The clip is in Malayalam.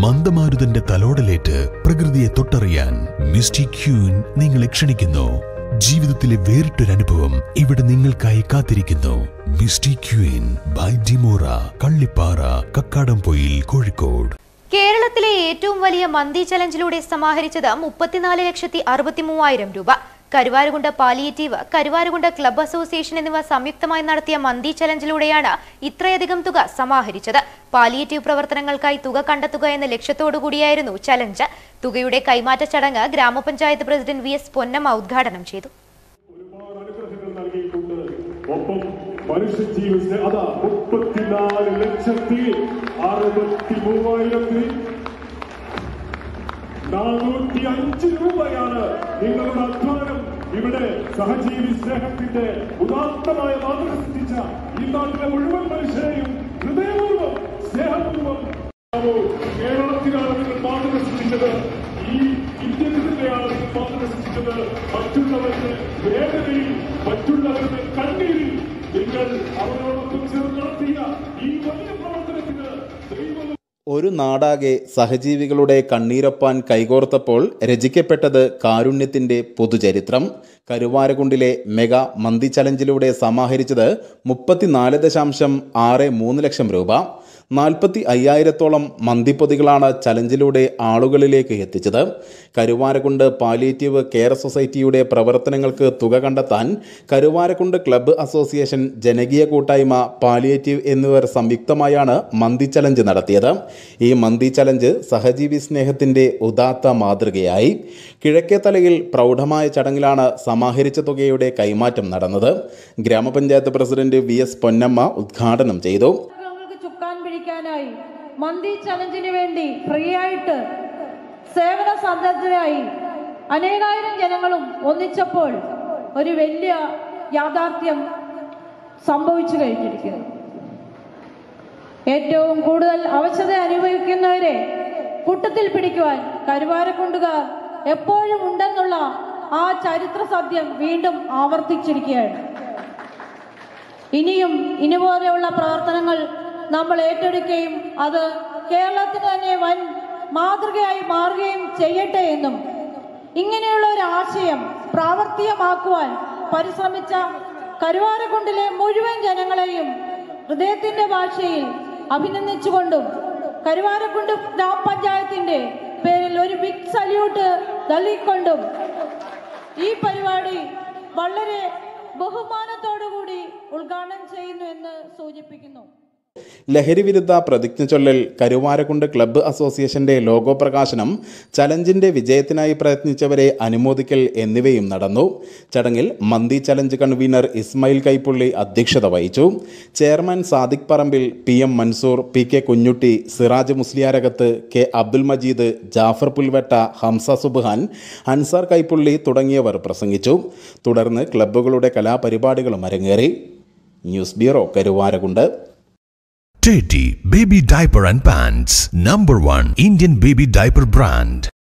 മന്ദമാരുതന്റെ തലോടലേറ്റ് പ്രകൃതിയെ തൊട്ടറിയാൻ മിസ്റ്റി ക്യൂൻ നിങ്ങളെ ക്ഷണിക്കുന്നു ജീവിതത്തിലെ വേറിട്ടൊരനുഭവം ഇവിടെ നിങ്ങൾക്കായി കാത്തിരിക്കുന്നു Misty Queen by Dimora Kallippara Kakkadampoyil Kozhikode കേരളത്തിലെ ഏറ്റവും വലിയ മന്തി ചലഞ്ചിലൂടെ സമാഹരിച്ചത് മുപ്പത്തിനാല് ലക്ഷത്തി അറുപത്തി മൂവായിരം രൂപ Karuvarakundu palliative Karuvarakundu club association എന്നിവ സംയുക്തമായി നടത്തിയ മന്തി ചലഞ്ചിലൂടെയാണ് ഇത്രയധികം തുക സമാഹരിച്ചത് പാലിയേറ്റീവ് പ്രവർത്തനങ്ങൾക്കായി തുക കണ്ടെത്തുക എന്ന ലക്ഷ്യത്തോടുകൂടിയായിരുന്നു ചലഞ്ച് തുകയുടെ കൈമാറ്റ ചടങ്ങ് ഗ്രാമപഞ്ചായത്ത് പ്രസിഡന്റ് വി എസ് പൊന്നമ്മ ഉദ്ഘാടനം ചെയ്തു ഒരുപാട് അനുഗ്രഹങ്ങൾ നൽകിയിട്ടുണ്ട് ഒപ്പം മനുഷ്യജീവ സ്നേ- അതാ മുപ്പത്തിനാല് ലക്ഷത്തി അറുപത്തി മൂവായിരത്തി നാനൂറ്റി അഞ്ച് രൂപയാണ് നിങ്ങളുടെ അധ്വാനം ഇവിടെ സഹജീവി സ്നേഹത്തിന്റെ ഉദാത്തമായ മാതൃക സൃഷ്ടിച്ച ഈ നാട്ടിലെ മുഴുവൻ മനുഷ്യരെയും ഹൃദയപൂർവ്വം സ്നേഹപൂർവ്വം കേരളത്തിലാണ് നിങ്ങൾ മാതൃക സൃഷ്ടിച്ചത് ഈ ഇന്ത്യത്തിലാണ് നിങ്ങൾ മാതൃക സൃഷ്ടിച്ചത് മറ്റുള്ളവരുടെ വേദനയിൽ മറ്റുള്ളവരുടെ കണ്ണീരിൽ നിങ്ങൾ അവരോടൊപ്പം ചേർന്ന് നടത്തിയ ഈ വലിയ പ്രവർത്തനത്തിന് ദൈവം ഒരു നാടാകെ സഹജീവികളുടെ കണ്ണീരൊപ്പാൻ കൈകോർത്തപ്പോൾ രചിക്കപ്പെട്ടത് കാരുണ്യത്തിന്റെ പൊതുചരിത്രം കരുവാരകുണ്ടിലെ മെഗാ മന്തി ചലഞ്ചിലൂടെ സമാഹരിച്ചത് മുപ്പത്തിനാല് ദശാംശം ആറ് മൂന്ന് ലക്ഷം രൂപ നാൽപ്പത്തി അയ്യായിരത്തോളം മന്തിപ്പൊതികളാണ് ചലഞ്ചിലൂടെ ആളുകളിലേക്ക് എത്തിച്ചത് കരുവാരക്കുണ്ട് പാലിയേറ്റീവ് കെയർ സൊസൈറ്റിയുടെ പ്രവർത്തനങ്ങൾക്ക് തുക കണ്ടെത്താൻ കരുവാരക്കുണ്ട് ക്ലബ്ബ് അസോസിയേഷൻ ജനകീയ കൂട്ടായ്മ പാലിയേറ്റീവ് എന്നിവർ സംയുക്തമായാണ് മന്തി ചലഞ്ച് നടത്തിയത് ഈ മന്തി ചലഞ്ച് സഹജീവി സ്നേഹത്തിൻ്റെ ഉദാത്ത മാതൃകയായി കിഴക്കേത്തലയിൽ പ്രൗഢമായ ചടങ്ങിലാണ് സമാഹരിച്ച തുകയുടെ കൈമാറ്റം നടന്നത് ഗ്രാമപഞ്ചായത്ത് പ്രസിഡന്റ് വി എസ് പൊന്നമ്മ ഉദ്ഘാടനം ചെയ്തു രോഗങ്ങൾക്ക് ചുക്കാൻ പിടിക്കാനായി മന്തി ചലഞ്ചിന് വേണ്ടി ഫ്രീ ആയിട്ട് സേവന സന്നദ്ധരായി അനേകായിരം ജനങ്ങളും ഒന്നിച്ചപ്പോൾ ഒരു വലിയ യാഥാർത്ഥ്യം സംഭവിച്ചു കഴിഞ്ഞിരിക്കുന്നു ഏറ്റവും കൂടുതൽ അവശത അനുഭവിക്കുന്നവരെ കൂട്ടത്തിൽ പിടിക്കുവാൻ കരുവാരക്കുണ്ടുകാർ എപ്പോഴും ഉണ്ടെന്നുള്ള ആ ചരിത്ര സത്യം വീണ്ടും ആവർത്തിച്ചിരിക്കുകയാണ് ഇനിയും ഇതുപോലെയുള്ള പ്രവർത്തനങ്ങൾ നമ്മൾ ഏറ്റെടുക്കുകയും അത് കേരളത്തിന് തന്നെ വൻ മാതൃകയായി മാറുകയും ചെയ്യട്ടെ എന്നും ഇങ്ങനെയുള്ള ഒരു ആശയം പ്രാവർത്തികമാക്കുവാൻ പരിശ്രമിച്ച കരുവാരക്കുണ്ടിലെ മുഴുവൻ ജനങ്ങളെയും ഹൃദയത്തിന്റെ ഭാഷയിൽ അഭിനന്ദിച്ചുകൊണ്ടും കരുവാരക്കുണ്ട് ഗ്രാമപഞ്ചായത്തിന്റെ പേരിൽ ഒരു ബിഗ് സല്യൂട്ട് നൽകിക്കൊണ്ടും ഈ പരിപാടി വളരെ ബഹുമാനത്തോടുകൂടി ഉദ്ഘാടനം ചെയ്യുന്നു എന്ന് സൂചിപ്പിക്കുന്നു ലഹരി വിരുദ്ധ പ്രതിജ്ഞ ചൊല്ലൽ കരുവാരക്കുണ്ട് ക്ലബ്ബ് അസോസിയേഷന്റെ ലോഗോ പ്രകാശനം ചലഞ്ചിന്റെ വിജയത്തിനായി പ്രയത്നിച്ചവരെ അനുമോദിക്കൽ എന്നിവയും നടന്നു ചടങ്ങിൽ മന്തി ചലഞ്ച് കൺവീനർ ഇസ്മായിൽ കൈപ്പുള്ളി അധ്യക്ഷത വഹിച്ചു chairman Sadiq Parambil P M Mansoor P K Kunjutty Siraj Musliyarakath K Abdul Majeed Jafar Pulvetta Hamsa Subhan Ansar Kaippully തുടങ്ങിയവർ പ്രസംഗിച്ചു തുടർന്ന് ക്ലബ്ബുകളുടെ കലാപരിപാടികളും അരങ്ങേറി news bureau Karuvarakundu Teddy Baby Diaper and Pants Number 1 Indian Baby Diaper Brand